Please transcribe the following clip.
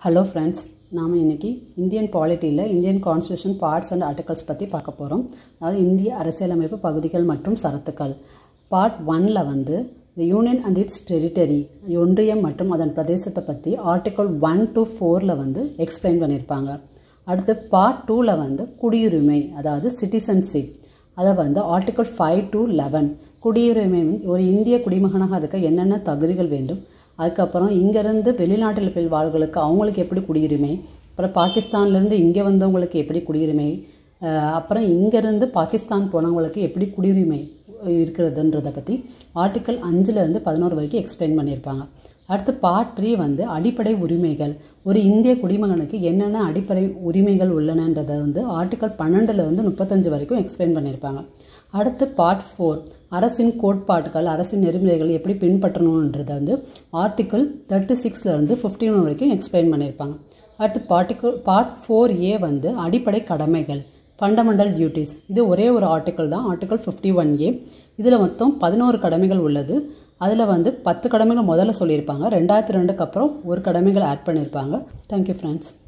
hello friends நாம் இன்றைக்கி Indian பாலிட்டியில் Indian constitution parts and articles பற்றி பார்க்க போகிறோம் அதாவது இந்திய அரசியலமைப்பு பகுதிகள் மற்றும் சரத்துக்கள் பார்ட் ஒன்ல வந்து the union and its territory ஒன்றியம் மற்றும் அதன் பிரதேசத்தை பற்றி ஆர்டிகல் ஒன் டு ஃபோரில் வந்து எக்ஸ்பிளைன் பண்ணியிருப்பாங்க அடுத்து பார்ட் டூவில் வந்து குடியுரிமை அதாவது சிட்டிசன்ஷிப் அதை வந்து ஆர்டிகல் ஃபைவ் டு லெவன் குடியுரிமை வந்து ஒரு இந்திய குடிமகனாக இருக்க என்னென்ன தகுதிகள் வேண்டும் அதுக்கப்புறம் இங்கேருந்து வெளிநாட்டில் போய் வாழ்களுக்கு அவங்களுக்கு எப்படி குடியுரிமை அப்புறம் பாகிஸ்தான்லேருந்து இங்கே வந்தவங்களுக்கு எப்படி குடியுரிமை அஹ் அப்புறம் இங்கேருந்து பாகிஸ்தான் போனவங்களுக்கு எப்படி குடியுரிமை இருக்கிறதுன்றதை பற்றி ஆர்டிக்கல் அஞ்சுலேருந்து பதினோரு வரைக்கும் எக்ஸ்பிளைன் பண்ணியிருப்பாங்க அடுத்து பார்ட் த்ரீ வந்து அடிப்படை உரிமைகள் ஒரு இந்திய குடிமகனுக்கு என்னென்ன அடிப்படை உரிமைகள் உள்ளனன்றதை வந்து ஆர்டிக்கல் பன்னெண்டுல இருந்து முப்பத்தஞ்சு வரைக்கும் எக்ஸ்பிளைன் பண்ணியிருப்பாங்க அடுத்து பார்ட் ஃபோர் அரசின் கோட்பாடுகள் அரசின் நெறிமுறைகள் எப்படி பின்பற்றணுன்றதை வந்து ஆர்டிக்கல் தேர்ட்டி சிக்ஸ்லேருந்து ஃபிஃப்டின் வரைக்கும் எக்ஸ்பிளைன் பண்ணியிருப்பாங்க அடுத்து பார்ட்டிக்கல் பார்ட் ஃபோர் ஏ வந்து அடிப்படை கடமைகள் ஃபண்டமெண்டல் டியூட்டிஸ் இது ஒரே ஒரு ஆர்டிக்கல் தான் ஆர்டிக்கல் ஃபிஃப்டி ஒன் ஏ இதில் மொத்தம் பதினோரு கடமைகள் உள்ளது அதில் வந்து பத்து கடமைகள் முதல்ல சொல்லியிருப்பாங்க ரெண்டாயிரத்தி ரெண்டுக்கு அப்புறம் ஒரு கடமைகள் ஆட் பண்ணியிருப்பாங்க தேங்க்யூ ஃப்ரெண்ட்ஸ்